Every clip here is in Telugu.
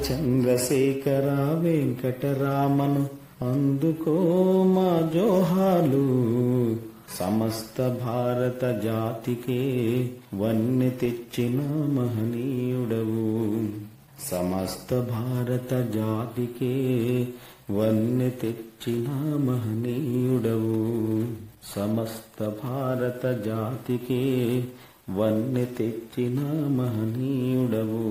చంద్రశేఖర వెంకటరామను అందుకో మా జోహాలు సమస్త భారత జాతికే వన్నె తెచ్చిన మహనీయుడవు సమస్త భారత జాతికే వన్నె తెచ్చిన మహనీయుడవు సమస్త భారత జాతికే వన్నె తెచ్చిన మహనీయుడవు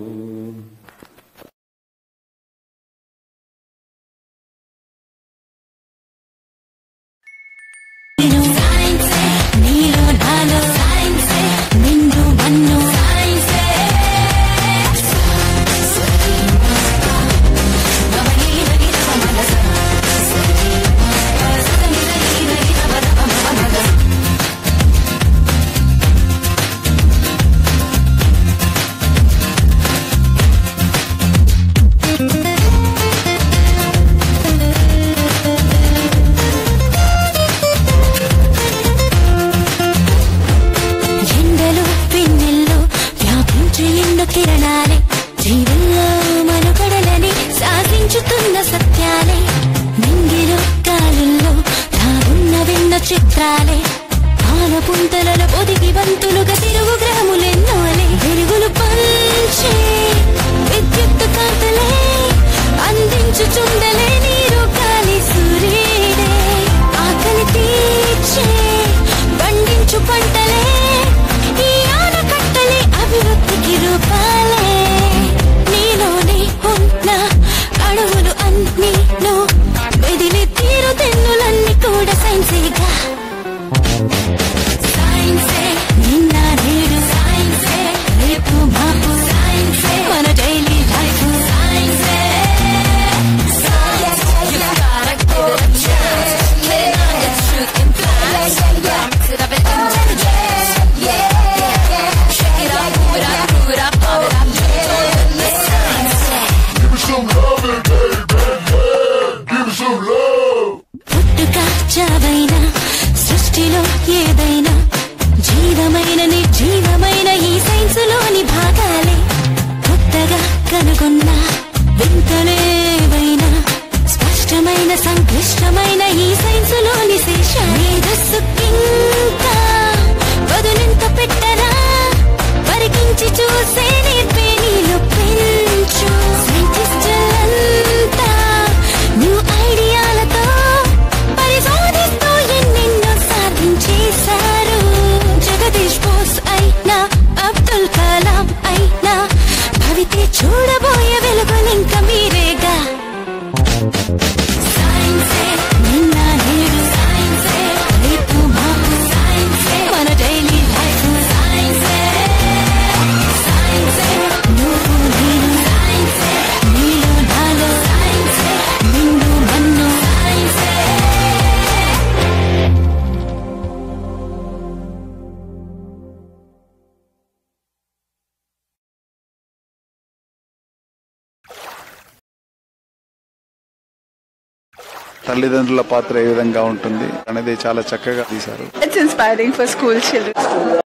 సైన్సే నీలో నాలో సైన్సే నిన్ను మన్ను సైన్సే ఎండలు పిన్నెల్లో వ్యాపించి ఎండు కిరణాలే జీవుల్లో మనుగడలని సాధించుతున్న సత్యాలే నింగిలో కాలుల్లో దాగున్న వెన్న చిత్రాలే పాల పుంతలలో ఒదిగి బంతులుగా తిరుగు గ్రహములెన్నోలే వెలుగులు పంచే విద్యుత్ కాంతలే అందించుచుండలే నీరు గాలి సూర్యుడే ఆకలి తీర్చే పండించు పంటలే ఈ ఆనకట్టలే అభివృద్ధికి రూపాలే నీలోనే ఉన్న అణువులు అన్ని వెదిలి తీరు తెన్నులన్నీ కూడా సైన్సేగా సైన్సే నిన్న నేడు సైన్సే రేపు మాపు సైన్సే మన డైలీ లైఫ్ సైన్సే You gotta give it a chance. Let it on the truth and flash. Yeah, mix it up and intelligence. Yeah, yeah, yeah. Shake it up, move it up, move it up, pump it up. Join the science. Give me some love, baby. Yeah. Give me some love. పుట్టుక చావైన సృష్టిలో ఏదైనా జీవమైన నిర్జీవమైన ఈ సైన్స్ లోని భాగాలే కొత్తగా కనుగొన్న వింతలేవైనా స్పష్టమైన సంక్లిష్టమైన ఈ సైన్స్ లోని శేష మేధస్సుకింకా వదులెంత పెట్టరా పరికించి చూసే నేర్పే నీలో పెంచు సైంటిస్టులంతా న్యూ ఐడియాలతో పరిశోధిస్తూ ఎన్నెన్నో సాధించేశారు జగదీష్ బోస్ అయినా అబ్దుల్ కలాం అయినా భవితే చూడబోయే వెలుగులింక మీరేగా సైన్సే నిన్న నేడు సైన్సే రేపు మాపు సైన్సే మన డైలీ లైఫ్ సైన్సే సైన్సే నువ్వు నేను సైన్సే నీలో నాలో సైన్సే నిన్ను మన్ను సైన్సే తల్లిదండ్రుల పాత్ర ఏ విధంగా ఉంటుంది అనేది చాలా చక్కగా తీశారు It's inspiring for school children.